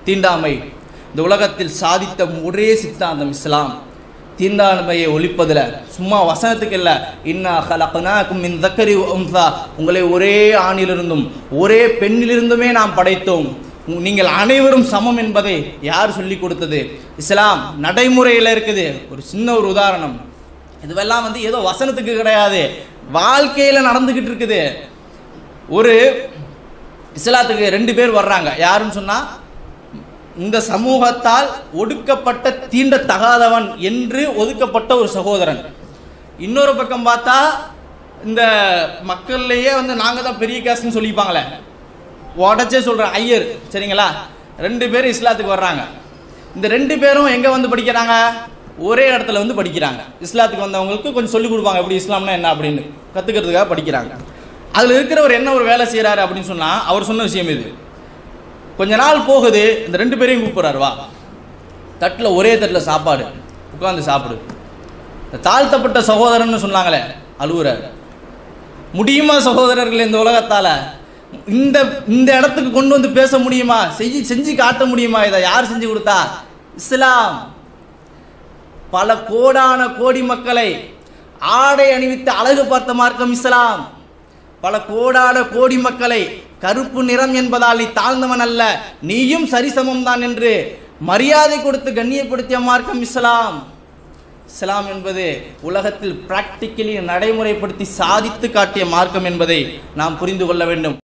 தீண்டாமை இந்த உலகத்தில் சாதித்த ஒரே சித்தாந்தம் இஸ்லாம் தீண்டாமையை ஒழிப்பதில் சும்மா வசனத்துக்கு இல்லை இன்னா ஹலக்னாக்கும் மின் தக்கரி உன்சா உங்களை ஒரே ஆணிலிருந்தும் ஒரே பெண்ணிலிருந்துமே நாம் படைத்தோம் உ- நீங்கள் அனைவரும் சமம் என்பதை யார் சொல்லி கொடுத்தது இஸ்லாம் நடைமுறையில் இருக்குது ஒரு சின்ன ஒரு உதாரணம் இதுவெல்லாம் வந்து ஏதோ வசனத்துக்கு கிடையாது வாழ்க்கையில் நடந்துக்கிட்டு இருக்குது ஒரு இஸ்லாத்துக்கு ரெண்டு பேர் வர்றாங்க யாருன்னு சொன்னா இந்த சமூகத்தால் ஒடுக்கப்பட்ட தீண்டத்தகாதவன் என்று ஒதுக்கப்பட்ட ஒரு சகோதரன் இன்னொரு பக்கம் பார்த்தா இந்த மக்கள்லேயே வந்து நாங்கள் தான் பெரிய காசுன்னு சொல்லிப்பாங்களே உடச்சே சொல்கிறேன் ஐயர் சரிங்களா ரெண்டு பேரும் இஸ்லாத்துக்கு வர்றாங்க இந்த ரெண்டு பேரும் எங்கே வந்து படிக்கிறாங்க ஒரே இடத்துல வந்து படிக்கிறாங்க இஸ்லாத்துக்கு வந்தவங்களுக்கு கொஞ்சம் சொல்லிக் கொடுப்பாங்க எப்படி இஸ்லாம்னா என்ன அப்படின்னு கற்றுக்கிறதுக்காக படிக்கிறாங்க அதில் இருக்கிறவர் என்ன ஒரு வேலை செய்கிறாரு அப்படின்னு சொன்னால் அவர் சொன்ன விஷயம் இது கொஞ்ச நாள் போகுது இந்த ரெண்டு பேரையும் கூப்பிட்றாரு வா தட்டில் ஒரே தட்டில் சாப்பாடு உட்காந்து சாப்பிடு இந்த தாழ்த்தப்பட்ட சகோதரன்னு சொன்னாங்களே அழுகுறாரு முடியுமா சகோதரர்கள் இந்த உலகத்தால் இந்த இந்த இடத்துக்கு கொண்டு வந்து பேச முடியுமா செஞ்சு செஞ்சு காட்ட முடியுமா இதை யார் செஞ்சு கொடுத்தா இஸ்லாம் பல கோடான கோடி மக்களை ஆடை அணிவித்து அழகு பார்த்த மார்க்கம் இஸ்லாம் பல கோடான கோடி மக்களை கருப்பு நிறம் என்பதால் நீ தாழ்ந்தவன் அல்ல நீயும் சரிசமம் தான் என்று மரியாதை கொடுத்து கண்ணியப்படுத்திய மார்க்கம் இஸ்லாம் இஸ்லாம் என்பது உலகத்தில் பிராக்டிக்கலி நடைமுறைப்படுத்தி சாதித்து காட்டிய மார்க்கம் என்பதை நாம் புரிந்து கொள்ள வேண்டும்